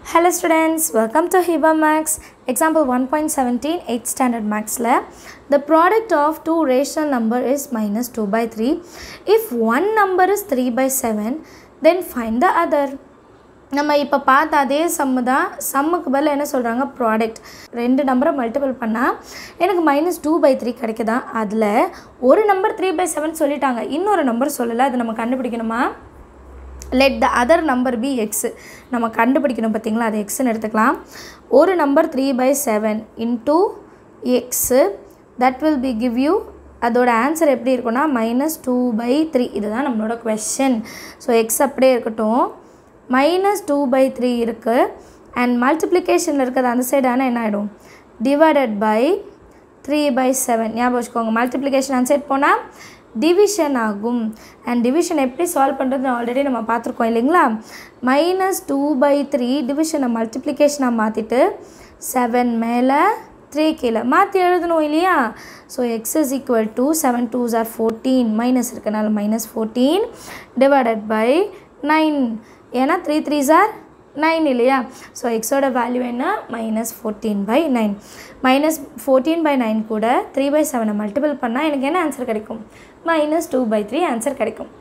Hello students, welcome to Hiba Max. Example 1.17, 8th standard Maxல The product of two rational number is minus 2 by 3. If one number is 3 by 7, then find the other. நம்ம இப்போ பார்த்த அதே சம்மு தான் சம்முக்கு பதில் என்ன சொல்கிறாங்க product ரெண்டு நம்பரை மல்டிபிள் பண்ணால் எனக்கு மைனஸ் டூ பை த்ரீ கிடைக்குதா அதில் ஒரு நம்பர் த்ரீ பை செவன் சொல்லிட்டாங்க இன்னொரு நம்பர் சொல்லலை அது நம்ம கண்டுபிடிக்கணுமா let the other number be x நம்ம கண்டுபிடிக்கணும் பார்த்தீங்களா அது எக்ஸ்ன்னு எடுத்துக்கலாம் ஒரு number three by seven into x that will be give you அதோட ஆன்சர் எப்படி இருக்குன்னா மைனஸ் டூ பை த்ரீ இதுதான் நம்மளோட கொஷின் ஸோ எக்ஸ் அப்படியே இருக்கட்டும் மைனஸ் டூ பை த்ரீ இருக்குது அண்ட் மல்டிப்ளிகேஷனில் இருக்கிறது அந்த சைடு ஆனால் என்ன ஆகிடும் divided by three by seven ஞாபகம் வச்சுக்கோங்க மல்டிப்ளிகேஷன் அந்த சைட் போனால் டிவிஷன் ஆகும் அண்ட் டிவிஷன் எப்படி சால்வ் பண்ணுறதுன்னு ஆல்ரெடி நம்ம பார்த்துருக்கோம் இல்லைங்களா மைனஸ் டூ பை த்ரீ டிவிஷனை மல்டிப்ளிகேஷனாக மாற்றிட்டு செவன் மேலே த்ரீ கீழே மாற்றி எழுதணும் இல்லையா so x is equal to seven twos are fourteen minus இருக்கனால minus fourteen divided by nine ஏன்னா த்ரீ த்ரீஸ் ஆர் நைன் இல்லையா ஸோ எக்ஸோட வேல்யூ என்ன minus fourteen by nine minus fourteen by nine கூட த்ரீ பை செவனை multiple பண்ணால் எனக்கு என்ன ஆன்சர் கிடைக்கும் minus two by three answer கிடைக்கும்